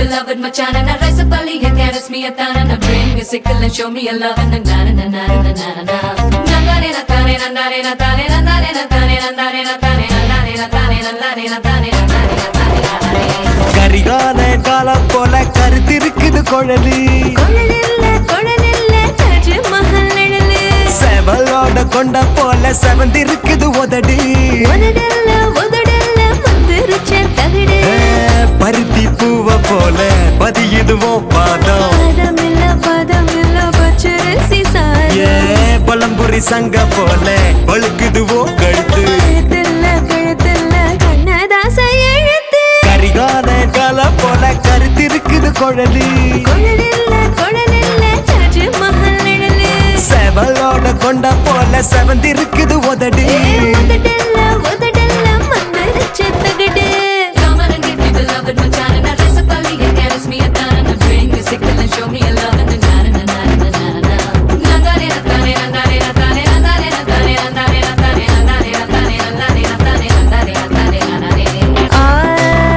beloved Machan and I rise up early and caress me a tan and I bring a sickle and show me a love and a na na na na na na na na Nandare na tane nandare na tane nandare na tane nandare na tane nandare na tane nandare na tane nandare na tane nandare Karikala காலம் போல கருத்திருக்குது குழலி கொழலில்ல கொழலில்ல தாஜ்மஹல் நிழலு செவலோட கொண்ட போல செவந்திருக்குது உதடி உதடல்ல உதடல்ல மந்திரிச்ச தகடு ஏ, பருத்தி பூவ போல பதியுதுவோ பாதம் பதமில்ல பதமில்ல பச்சரிசி சாறு ஏ பழம்புரி சங்க போல பழுக்குதுவோ கழுத்து கழுத்தில்ல கழுத்தில்ல கண்ணதாச எழுத்து கரிகால காலம் போல கருத்திருக்குது குழலி கொழலில்ல கொழலில்ல தாஜ்மஹல் நிழலு செவலோட கொண்ட போல செவந்திருக்குது உதடி உதடல்ல உதடல்ல மந்திரிச்ச தகடு Come on and give me beloved Machan and I rise up early and caress me a tan and I bring a sickle and show me a love and a na na na na na na na Nandare na tane nandare na tane nandare na tane nandare na tane nandare na tane nandare na tane nandare na tane nandare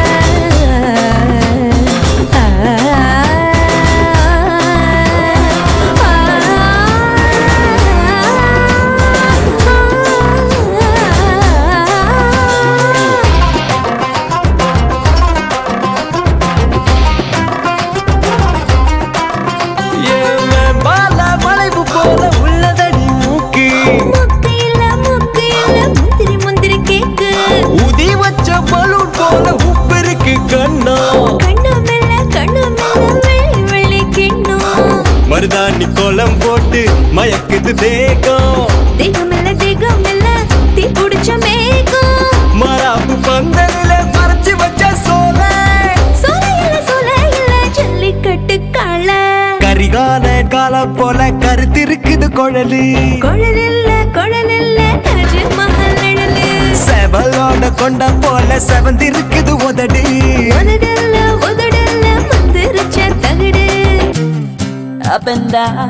ஏன் பால வளைவு போல உள்ளதடி மூக்கு முக்கு இல்ல முக்கு இல்ல முந்திரி முந்திரி கேக்கு உதி வச்ச பலூன் போல உப்பிருக்கு கண்ணா கண்ணு மெல்ல கண்ணு மெல்ல வெள்ளி வெள்ளி கிண்ணம் மருதாணி கோலம் போட்டு மயக்குது தேகம் தேகமில்ல தேகமில்ல தீ புடிச்ச மேகம் மராப்பு பந்தலில மறைச்சு வச்ச சோல சோல இல்ல சோல இல்ல ஜல்லிக்கட்டு காள கரிகால காலம் போல கருத்திருக்குது குழலி குழல் இல்ல குழல் இல்ல தாஜ்மஹல் நிழலு செவலோட கொண்ட போல செவந்திருக்குது உதடி உதடல்ல உதடல்ல மந்திரிச்ச தகடு up and down,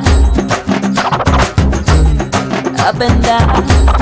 up and down.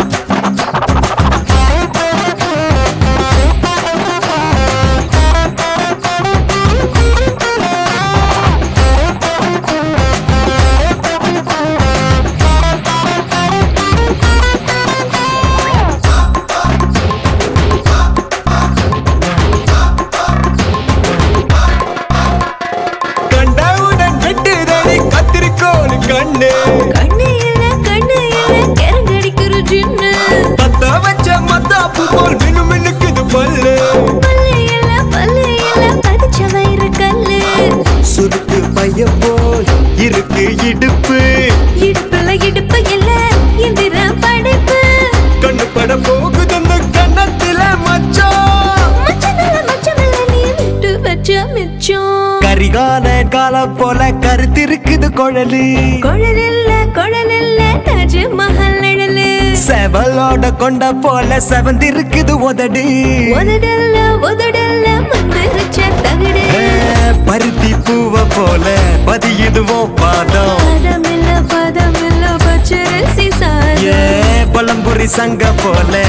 கண்டவுடன் வெட்டுதடி கத்திரிக்கோள் கண்ணு கண்ணு இல்ல கண்ணு இல்ல கரங்கடிக்கிற ஜின்னு பத்த வச்ச மத்தாப்பு போல் மினு மினுக்குது பல்லு பல்லு இல்ல பல்லு இல்ல பதிச்ச வயிறு கல்லு சுருக்கு பைய போல் இருக்கு இடுப்பு இடுப்புல இடுப்பு இல்ல எந்திர படைப்பு கண்ணு பட போகுது அந்த கண்ணத்தில மச்சான் மச்சமில்ல மச்சமில்ல நீ விட்டு வச்ச மிச்சம் கரிகால காலம் போல கருத்திருக்குது குழலி குழல் இல்ல குழல் இல்ல தாஜ்மஹல் நிழலு செவலோட கொண்ட போல செவந்திருக்குது உதடி உதடல்ல உதடல்ல மந்திரிச்ச தகடு ஏ, பருத்தி பூவ போல பதியுதுவோ பாதம் பதமில்ல பதமில்ல பச்சரிசி சாறு ஏ பழம்புரி சங்க போல